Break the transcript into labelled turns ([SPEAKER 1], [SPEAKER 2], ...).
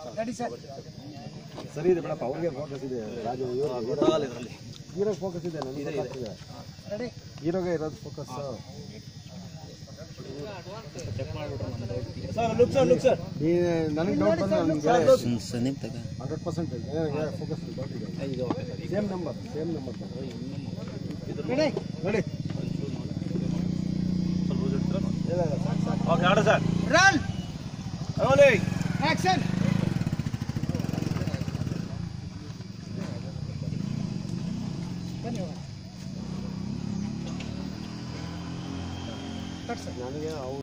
[SPEAKER 1] ready sir
[SPEAKER 2] ಸರಿ ಇದೆ ಬೇಡಪ್ಪ ಅವ್ರಿಗೆ ಫೋಕಸ್ ಇದೆ ರಾಜು ಇವ್ರಿಗೆ ಹೀರೋ ಫೋಕಸ್ ಇದೆ ನನಗೆ ಗೊತ್ತಾಗ್ತಿದೆ
[SPEAKER 1] ರೆಡಿ
[SPEAKER 2] ಹೀರೋಗೆ ಇರೋದು ಫೋಕಸ್ ನೀ ನನಗೆ ಡೌಟ್ ಬಂದ್ರೆ ನನಗೆ ಹಂಡ್ರೆಡ್ ಪರ್ಸೆಂಟ್ ಫೋಕಸ್ ಡೌಟ್ ಇದೆ same number same number
[SPEAKER 1] ready
[SPEAKER 2] ನೋಡಿ
[SPEAKER 1] ರನ್ ಆಕ್ಷನ್ ಧನ್ಯವಾದ ಕಟ್ ಸರ್
[SPEAKER 2] ನನಗೆ ಅವ್ರು